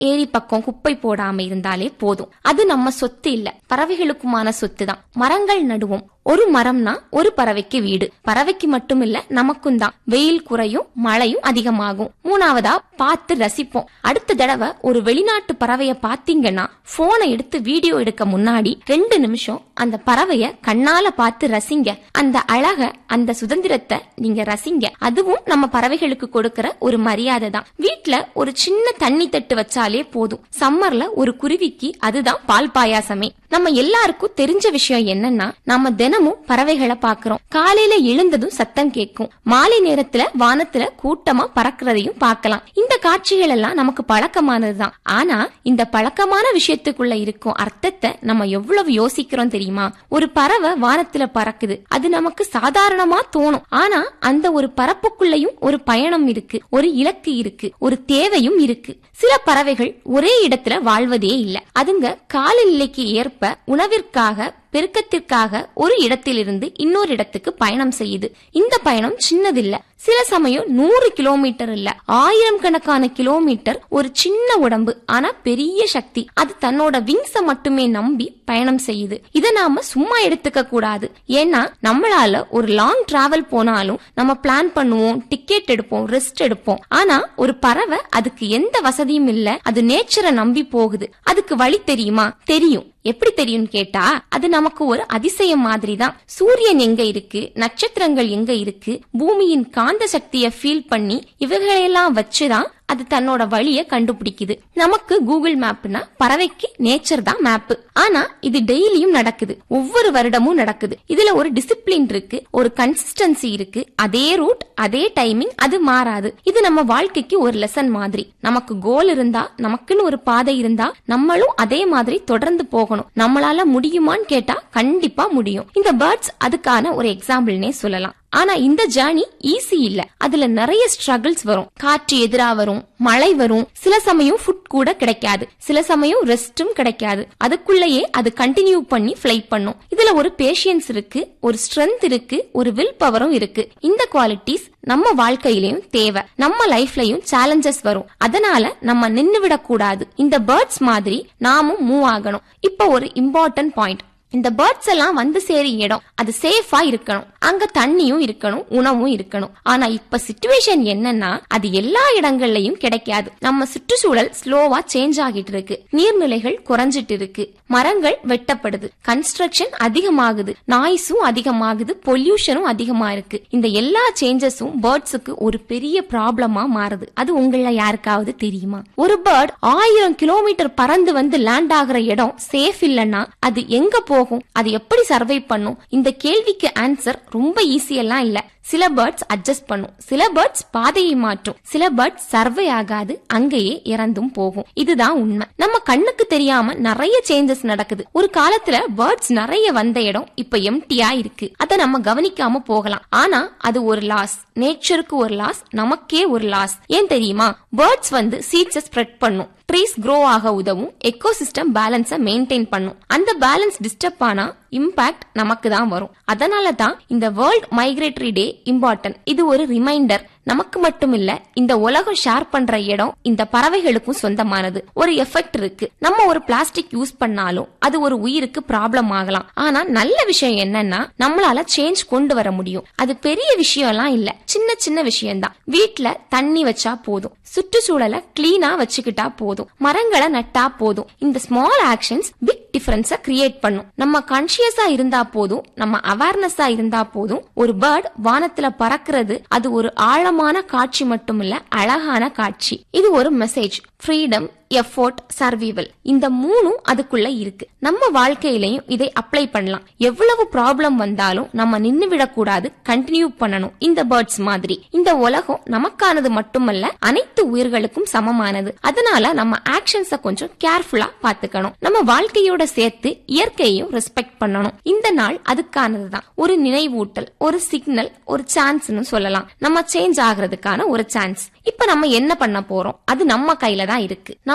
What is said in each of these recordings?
ஏரி பக்கம் குப்பை போடாம இருந்தாலே போதும் அது நம்ம சொத்து இல்ல பறவைகளுக்குமான சொத்து தான் மரங்கள் நடுவோம் ஒரு மரம்னா ஒரு பறவைக்கு வீடு பறவைக்கு மட்டும் இல்ல நமக்கும் தான் வெயில் குறையும் மழையும் அதிகமாகும் மூணாவதா பார்த்து ரசிப்போம் அடுத்த தடவை ஒரு வெளிநாட்டு பறவைய பாத்தீங்கன்னா போனை எடுத்து வீடியோ எடுக்க முன்னாடி ரெண்டு நிமிஷம் அந்த பறவைய கண்ணால பார்த்து ரசிங்க அந்த அழக அந்த சுதந்திரத்தை நீங்க ரசிங்க அதுவும் நம்ம பறவைகளுக்கு கொடுக்கிற ஒரு மரியாதை தான் வீட்ல ஒரு சின்ன தண்ணி தட்டு வச்சாலே போதும் சம்மர்ல ஒரு குருவிக்கு அதுதான் பால் பாயாசமே நம்ம எல்லாருக்கும் தெரிஞ்ச விஷயம் என்னன்னா நம்ம தினமும் பறவைகளை பாக்குறோம் காலையில எழுந்ததும் சத்தம் கேட்கும் மாலை நேரத்துல வானத்துல கூட்டமா பறக்கிறதையும் பார்க்கலாம் இந்த காட்சிகள் எல்லாம் நமக்கு பழக்கமானதுதான் ஆனா இந்த பழக்கமான விஷயத்துக்குள்ள இருக்கும் அர்த்தத்தை நம்ம எவ்வளவு யோசிக்கிறோம் தெரியுமா ஒரு பறவை வானத்துல பறக்குது அது நமக்கு சாதாரணமா தோணும் ஆனா அந்த ஒரு பறப்புக்குள்ளயும் ஒரு பயணம் இருக்கு ஒரு இலக்கு இருக்கு ஒரு தேவையும் இருக்கு சில பறவைகள் ஒரே இடத்துல வாழ்வதே இல்ல அதுங்க காலநிலைக்கு ஏற்ப உணவிற்காக பெருக்கத்திற்காக ஒரு இடத்திலிருந்து இன்னொரு இடத்துக்கு பயணம் செய்யுது இந்த பயணம் சின்னதில்ல சில சமயம் நூறு கிலோமீட்டர் இல்ல ஆயிரம் கணக்கான கிலோமீட்டர் ஒரு சின்ன உடம்பு ஆனா பெரிய சக்தி அது தன்னோட விங்ஸ மட்டுமே நம்பி பயணம் செய்யுது இத நாம சும்மா எடுத்துக்க கூடாது ஏன்னா நம்மளால ஒரு லாங் டிராவல் போனாலும் நம்ம பிளான் பண்ணுவோம் டிக்கெட் எடுப்போம் ரெஸ்ட் எடுப்போம் ஆனா ஒரு பறவை அதுக்கு எந்த வசதியும் இல்ல அது நேச்சரை நம்பி போகுது அதுக்கு வழி தெரியுமா தெரியும் எப்படி தெரியும் கேட்டா அது நமக்கு ஒரு அதிசயம் மாதிரி தான் சூரியன் எங்க இருக்கு நட்சத்திரங்கள் எங்க இருக்கு பூமியின் காந்த சக்தியை ஃபீல் பண்ணி இவைகளையெல்லாம் வச்சுதான் அது தன்னோட வழிய கண்டுபிடிக்குது நமக்கு கூகுள் மேப்னா பறவைக்கு நேச்சர் தான் மேப் ஆனா இது டெய்லியும் நடக்குது ஒவ்வொரு வருடமும் நடக்குது இதுல ஒரு டிசிப்ளின் இருக்கு ஒரு கன்சிஸ்டன்சி இருக்கு அதே ரூட் அதே டைமிங் அது மாறாது இது நம்ம வாழ்க்கைக்கு ஒரு லெசன் மாதிரி நமக்கு கோல் இருந்தா நமக்குன்னு ஒரு பாதை இருந்தா நம்மளும் அதே மாதிரி தொடர்ந்து போகணும் நம்மளால முடியுமான்னு கேட்டா கண்டிப்பா முடியும் இந்த பேர்ட்ஸ் அதுக்கான ஒரு எக்ஸாம்பிள்னே சொல்லலாம் ஆனா இந்த ஜேர்னி ஈஸி இல்ல அதுல நிறைய ஸ்ட்ரகிள்ஸ் வரும் காற்று எதிரா வரும் மழை வரும் சில சமயம் ஃபுட் கூட கிடைக்காது சில சமயம் ரெஸ்டும் கிடைக்காது அதுக்குள்ளேயே அது கண்டினியூ பண்ணி ஃபிளை பண்ணும் இதுல ஒரு பேஷியன்ஸ் இருக்கு ஒரு ஸ்ட்ரென்த் இருக்கு ஒரு வில் பவரும் இருக்கு இந்த குவாலிட்டிஸ் நம்ம வாழ்க்கையிலயும் தேவை நம்ம லைஃப்லயும் சேலஞ்சஸ் வரும் அதனால நம்ம நின்னு விடக் கூடாது இந்த பேர்ட்ஸ் மாதிரி நாமும் மூவ் ஆகணும் இப்போ ஒரு இம்பார்ட்டன்ட் பாயிண்ட் இந்த பேர்ட்ஸ் எல்லாம் வந்து சேரும் இடம் அது சேஃபா இருக்கணும் அங்க தண்ணியும் இருக்கணும் உணவும் இருக்கணும் ஆனா இப்ப சிச்சுவேஷன் என்னன்னா அது எல்லா இடங்கள்லயும் கிடைக்காது நம்ம சுற்றுச்சூழல் ஸ்லோவா சேஞ்ச் ஆகிட்டு இருக்கு நீர்நிலைகள் குறைஞ்சிட்டு இருக்கு மரங்கள் வெட்டப்படுது கன்ஸ்ட்ரக்ஷன் அதிகமாகுது நாய்ஸும் அதிகமாகுது பொல்யூஷனும் அதிகமா இருக்கு இந்த எல்லா சேஞ்சஸும் பேர்ட்ஸுக்கு ஒரு பெரிய ப்ராப்ளமா மாறுது அது உங்கள யாருக்காவது தெரியுமா ஒரு பேர்ட் ஆயிரம் கிலோமீட்டர் பறந்து வந்து லேண்ட் ஆகுற இடம் சேஃப் இல்லைன்னா அது எங்க போகும் அது எப்படி சர்வை பண்ணும் இந்த கேள்விக்கு ஆன்சர் ரொம்ப ஈஸியெல்லாம் இல்ல சில பேர்ட்ஸ் அட்ஜஸ்ட் பண்ணும் சில பேர்ட்ஸ் பாதையை மாற்றும் சில பேர்ட்ஸ் சர்வை ஆகாது அங்கேயே இறந்தும் போகும் இதுதான் உண்மை நம்ம கண்ணுக்கு தெரியாம நிறைய சேஞ்சஸ் நடக்குது ஒரு காலத்துல பேர்ட்ஸ் நிறைய வந்த இடம் இப்ப எம்டியா இருக்கு அதை நம்ம கவனிக்காம போகலாம் ஆனா அது ஒரு லாஸ் நேச்சருக்கு ஒரு லாஸ் நமக்கே ஒரு லாஸ் ஏன் தெரியுமா பேர்ட்ஸ் வந்து சீட்ஸை ஸ்ப்ரெட் பண்ணும் ட்ரீஸ் க்ரோ ஆக உதவும் எக்கோசிஸ்டம் பேலன்ஸ மெயின்டைன் பண்ணும் அந்த பேலன்ஸ் டிஸ்டர்ப் ஆனா இம்பாக்ட் நமக்கு தான் வரும் அதனால தான் இந்த வேர்ல்ட் மைக்ரேட்டரி டே இம்பார்ட்டன்ட் இது ஒரு ரிமைண்டர் நமக்கு மட்டும் இல்ல இந்த உலகம் ஷேர் பண்ற இடம் இந்த பறவைகளுக்கும் சொந்தமானது ஒரு எஃபெக்ட் இருக்கு நம்ம ஒரு பிளாஸ்டிக் யூஸ் பண்ணாலும் அது ஒரு உயிருக்கு ப்ராப்ளம் ஆகலாம் ஆனா நல்ல விஷயம் என்னன்னா நம்மளால சேஞ்ச் கொண்டு வர முடியும் அது பெரிய விஷயம் எல்லாம் இல்ல சின்ன சின்ன விஷயம் தான் வீட்ல தண்ணி வச்சா போதும் சுற்றுச்சூழலை கிளீனா வச்சுக்கிட்டா போதும் மரங்களை நட்டா போதும் இந்த small actions big difference create பண்ணும் நம்ம கான்சியஸா இருந்தா போதும் நம்ம அவேர்னஸா இருந்தா போதும் ஒரு பேர்ட் வானத்துல பறக்கிறது அது ஒரு ஆழமான காட்சி மட்டுமில்ல அழகான காட்சி இது ஒரு மெசேஜ் ஃப்ரீடம் எஃபோர்ட் சர்வைவல் இந்த மூணும் அதுக்குள்ள இருக்கு நம்ம வாழ்க்கையிலையும் இதை அப்ளை பண்ணலாம் எவ்வளவு ப்ராப்ளம் வந்தாலும் நம்ம நின்னு விடக்கூடாது கண்டினியூ பண்ணணும் இந்த பேர்ட்ஸ் மாதிரி இந்த உலகம் நமக்கானது மட்டுமல்ல அனைத்து உயிர்களுக்கும் சமமானது அதனால நம்ம ஆக்ஷன்ஸ கொஞ்சம் கேர்ஃபுல்லா பாத்துக்கணும் நம்ம வாழ்க்கையோட சேர்த்து இயற்கையையும் ரெஸ்பெக்ட் பண்ணணும் இந்த நாள் அதுக்கானதுதான் ஒரு நினைவூட்டல் ஒரு சிக்னல் ஒரு சான்ஸ்னு சொல்லலாம் நம்ம சேஞ்ச் ஆகுறதுக்கான ஒரு சான்ஸ் இப்ப நம்ம என்ன பண்ண போறோம் அது நம்ம கையில தான் இருக்கு நம்ம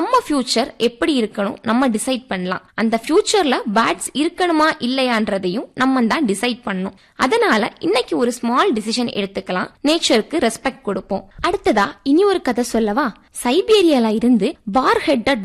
நம்ம ஃபியூச்சர் எப்படி இருக்கணும் நம்ம டிசைட் பண்ணலாம் அந்த ஃபியூச்சர்ல பேட்ஸ் இருக்கணுமா இல்லையான்றதையும் நம்ம தான் டிசைட் பண்ணணும் அதனால இன்னைக்கு ஒரு ஸ்மால் டிசிஷன் எடுத்துக்கலாம் நேச்சருக்கு ரெஸ்பெக்ட் கொடுப்போம் அடுத்ததா இனி ஒரு கதை சொல்லவா சைபீரியால இருந்து பார் ஹெட்டட்